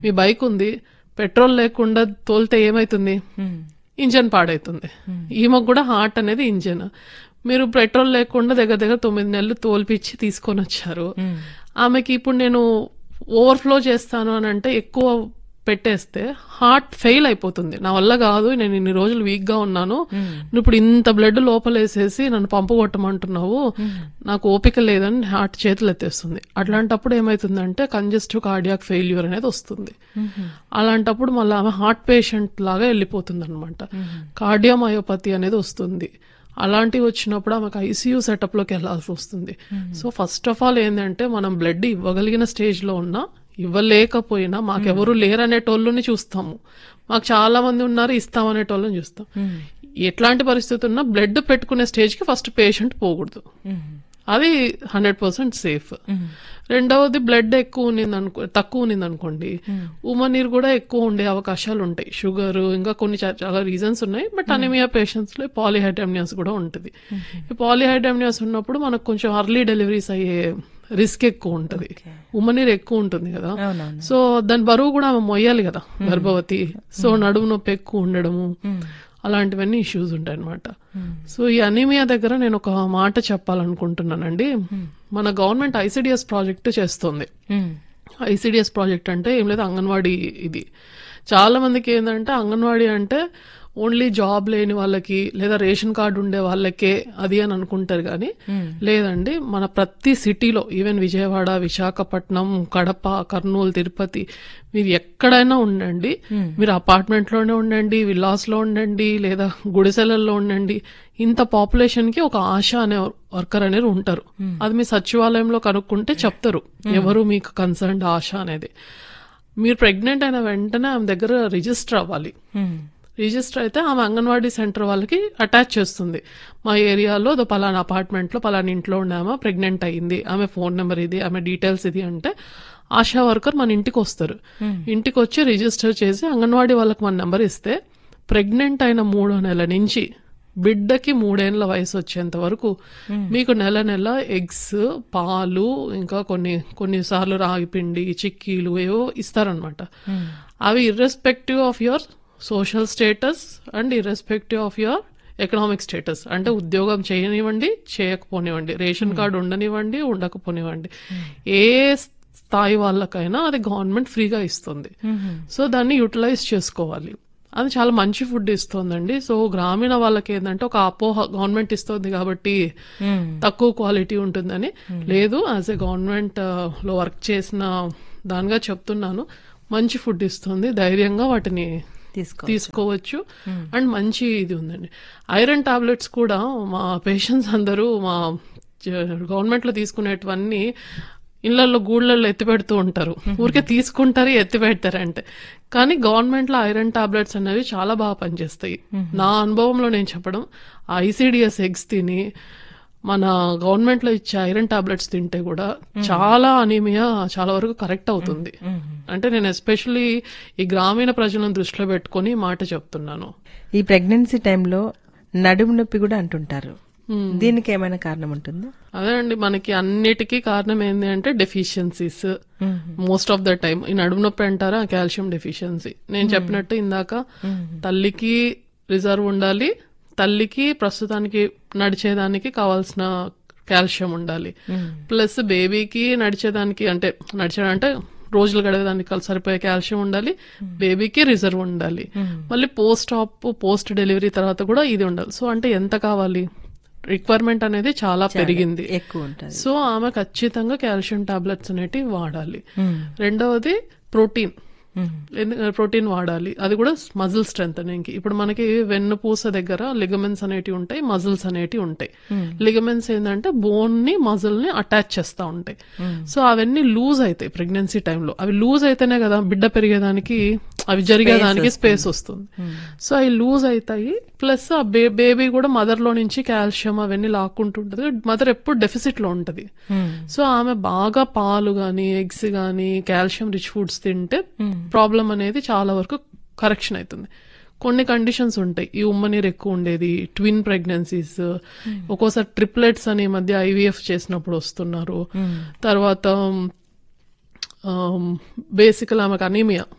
మీ bike ఉంది petrol లేకుండా తోలితే ఏమైతుంది ఇంజన్ పాడైతుంది ఈమెకు కూడా హార్ట్ అనేది ఇంజన్ మీరు పెట్రోల్ లేకుండా దగ్గర దగ్గర తొమ్మిది నెలలు తోల్పిచ్చి తీసుకొని వచ్చారు ఆమెకి ఇప్పుడు నేను ఓవర్ఫ్లో చేస్తాను అని అంటే ఎక్కువ పెట్టేస్తే హార్ట్ ఫెయిల్ అయిపోతుంది నా వల్ల కాదు నేను ఇన్ని రోజులు వీక్ గా ఉన్నాను నువ్వు ఇప్పుడు ఇంత బ్లడ్ లోపలేసేసి నన్ను పంపు కొట్టమంటున్నావు నాకు ఓపిక లేదని హార్ట్ చేతులు ఎత్తేస్తుంది అట్లాంటప్పుడు ఏమైతుందంటే కంజెస్టివ్ కార్డియాక్ ఫెయిల్యూర్ అనేది వస్తుంది అలాంటప్పుడు మళ్ళీ ఆమె హార్ట్ పేషెంట్ లాగా వెళ్ళిపోతుంది అనమాట కార్డియోమయోపతి అనేది వస్తుంది అలాంటివి వచ్చినప్పుడు ఆమెకు ఐసీయూ సెటప్లోకి వెళ్ళాల్సి వస్తుంది సో ఫస్ట్ ఆఫ్ ఆల్ ఏంటంటే మనం బ్లడ్ ఇవ్వగలిగిన స్టేజ్లో ఉన్నా ఇవ్వలేకపోయినా మాకెవరు లేరనేటోళ్ళని చూస్తాము మాకు చాలా మంది ఉన్నారు ఇస్తామనేటోళ్ళని చూస్తాం ఎట్లాంటి పరిస్థితి ఉన్నా బ్లడ్ పెట్టుకునే స్టేజ్కి ఫస్ట్ పేషెంట్ పోకూడదు అది హండ్రెడ్ పర్సెంట్ సేఫ్ రెండవది బ్లడ్ ఎక్కువ ఉన్నింది అనుకో తక్కువ ఉన్నింది అనుకోండి ఉమనీరు కూడా ఎక్కువ ఉండే అవకాశాలు ఉంటాయి షుగర్ ఇంకా కొన్ని చా- చాలా రీజన్స్ ఉన్నాయి బట్ అనిమియా పేషెంట్స్ లో పాలిహైడ్రామియాస్ కూడా ఉంటుంది ఈ పాలిహైడ్రామియాస్ ఉన్నప్పుడు మనకు కొంచెం అర్లీ డెలివరీస్ అయ్యే రిస్క్ ఎక్కువ ఉంటుంది ఉమ్మనీరు ఎక్కువ ఉంటుంది కదా అవునవును సో దాని బరువు కూడా ఆమె మొయ్యాలి కదా గర్భవతి సో నడుము నొప్పి ఎక్కువ ఉండడము అలాంటివన్నీ ఇష్యూస్ ఉంటాయి అనమాట సో ఈ అనీమియా దగ్గర నేను ఒక మాట చెప్పాలనుకుంటున్నానండి మన గవర్నమెంట్ ఐసిడిఎస్ ప్రాజెక్ట్ చేస్తుంది ఐసిడిఎస్ ప్రాజెక్ట్ అంటే ఏం లేదు అంగన్వాడీ ఇది చాలా మందికి ఏంటంటే అంగన్వాడీ అంటే ఓన్లీ జాబ్ లేని వాళ్ళకి లేదా రేషన్ కార్డు ఉండే వాళ్ళకే అది అని అనుకుంటారు కానీ లేదండి మన ప్రతి సిటీలో ఈవెన్ విజయవాడ విశాఖపట్నం కడప కర్నూలు తిరుపతి మీరు ఎక్కడైనా ఉండండి మీరు అపార్ట్మెంట్ లోనే ఉండండి విల్లాస్ లో ఉండండి లేదా గుడిసెలల్లో ఉండండి ఇంత పాపులేషన్ కి ఒక ఆశ అనే వర్కర్ అనేది ఉంటారు అది మీ సచివాలయంలో కనుక్కుంటే చెప్తారు ఎవరు మీకు కన్సర్న్డ్ ఆశ అనేది మీరు ప్రెగ్నెంట్ అయిన వెంటనే ఆమె దగ్గర రిజిస్టర్ అవ్వాలి రిజిస్టర్ అయితే ఆమె అంగన్వాడీ సెంటర్ వాళ్ళకి అటాచ్ చేస్తుంది మా ఏరియాలో దో పలానా అపార్ట్మెంట్లో పలానా ఇంట్లో ఉండే ఆమె ప్రెగ్నెంట్ అయ్యింది ఆమె ఫోన్ నెంబర్ ఇది ఆమె డీటెయిల్స్ ఇది అంటే ఆశా వర్కర్ మన ఇంటికి వస్తారు ఇంటికి వచ్చి రిజిస్టర్ చేసి అంగన్వాడీ వాళ్ళకి మన నెంబర్ ఇస్తే ప్రెగ్నెంట్ అయిన మూడో నెల నుంచి బిడ్డకి మూడేళ్ల వయసు వచ్చేంత వరకు మీకు నెల నెల ఎగ్స్ పాలు ఇంకా కొన్ని కొన్నిసార్లు రాగిపిండి చిక్కీలు ఏవో ఇస్తారనమాట అవి irrespective of your social status and irrespective of your economic status అంటే ఉద్యోగం చేయనివ్వండి చేయకపోనివ్వండి రేషన్ కార్డు ఉండనివ్వండి ఉండకపోనివ్వండి ఏ స్థాయి వాళ్ళకైనా అది గవర్నమెంట్ ఫ్రీగా ఇస్తుంది సో దాన్ని యూటిలైజ్ చేసుకోవాలి అది చాలా మంచి ఫుడ్ ఇస్తుందండి సో గ్రామీణ వాళ్ళకి ఏంటంటే ఒక అపోహ గవర్నమెంట్ ఇస్తుంది కాబట్టి తక్కువ క్వాలిటీ ఉంటుందని లేదు యాజ్ ఎ గవర్నమెంట్ లో వర్క్ చేసిన దానిగా చెప్తున్నాను మంచి ఫుడ్ ఇస్తుంది ధైర్యంగా వాటిని తీసుకో తీసుకోవచ్చు అండ్ మంచి ఇది ఉందండి ఐరన్ టాబ్లెట్స్ కూడా మా పేషెంట్స్ అందరూ మా గవర్నమెంట్ లో తీసుకునేటివన్నీ ఇళ్లలో గూళ్ళల్లో ఎత్తి పెడుతూ ఉంటారు ఊరికే తీసుకుంటారు ఎత్తి పెడతారు అంటే కానీ గవర్నమెంట్ లో ఐరన్ టాబ్లెట్స్ అనేవి చాలా బాగా పనిచేస్తాయి నా అనుభవంలో నేను చెప్పడం ఐసిడిఎస్ ఎగ్స్ తిని మన గవర్నమెంట్ లో ఇచ్చే ఐరన్ టాబ్లెట్స్ తింటే కూడా చాలా అనీమియా చాలా వరకు కరెక్ట్ అవుతుంది అంటే నేను ఎస్పెషల్లీ ఈ గ్రామీణ ప్రజలను దృష్టిలో పెట్టుకొని ఈ మాట చెప్తున్నాను ఈ ప్రెగ్నెన్సీ టైంలో నడుము నొప్పి కూడా అంటుంటారు దీనికి ఏమైనా కారణం ఉంటుందా అదే అండి మనకి అన్నిటికీ కారణం ఏంటి అంటే deficiencies most of the time ఈ నడుము నొప్పి అంటారా కాల్షియం డెఫిషియన్సీ నేను చెప్పినట్టు ఇందాక తల్లికి రిజర్వ్ ఉండాలి తల్లికి ప్రస్తుతానికి నడిచేదానికి కావాల్సిన కాల్షియం ఉండాలి ప్లస్ బేబీకి నడిచేదానికి అంటే నడిచేదంటే రోజులు గడవడానికి సరిపోయే కాల్షియం ఉండాలి బేబీకి రిజర్వ్ ఉండాలి మళ్ళీ పోస్ట్ ఆప్ పోస్ట్ డెలివరీ తర్వాత కూడా ఇది ఉండాలి సో అంటే ఎంత కావాలి రిక్వైర్మెంట్ అనేది చాలా పెరిగింది ఎక్కువ ఉంటుంది సో ఆమె ఖచ్చితంగా కాల్షియం టాబ్లెట్స్ అనేటివి వాడాలి రెండవది ప్రోటీన్ ప్రోటీన్ వాడాలి అది కూడా మజిల్ స్ట్రెంగ్ ఇప్పుడు మనకి వెన్నుపూస దగ్గర లిగమెంట్స్ అనేటివి ఉంటాయి మజిల్స్ అనేటివి ఉంటాయి లిగమెంట్స్ ఏంటంటే బోన్ ని మజిల్ ని అటాచ్ చేస్తా ఉంటాయి సో అవన్నీ లూజ్ అవుతాయి ప్రెగ్నెన్సీ టైంలో అవి లూజ్ అయితేనే కదా బిడ్డ పెరిగేదానికి అవి జరిగేదానికి స్పేస్ వస్తుంది సో అవి లూజ్ అవుతాయి ప్లస్ ఆ బేబీ కూడా మదర్ లో నుంచి కాల్షియం అవన్నీ లాక్కుంటుంటది మదర్ ఎప్పుడు డెఫిసిట్ లో ఉంటది సో ఆమె బాగా పాలు గాని ఎగ్స్ గాని కాల్షియం రిచ్ ఫుడ్స్ తింటే ప్రాబ్లం అనేది చాలా వరకు కరెక్షన్ అవుతుంది కొన్ని కండిషన్స్ ఉంటాయి ఈ ఉమ్మనీరు ఎక్కువ ఉండేది ట్విన్ ప్రెగ్నెన్సీస్ ఒక్కోసారి ట్రిప్లెట్స్ అని ఈ మధ్య ఐవీఎఫ్ చేసినప్పుడు వస్తున్నారు తర్వాత బేసికల్ ఆమెకు అనీమియా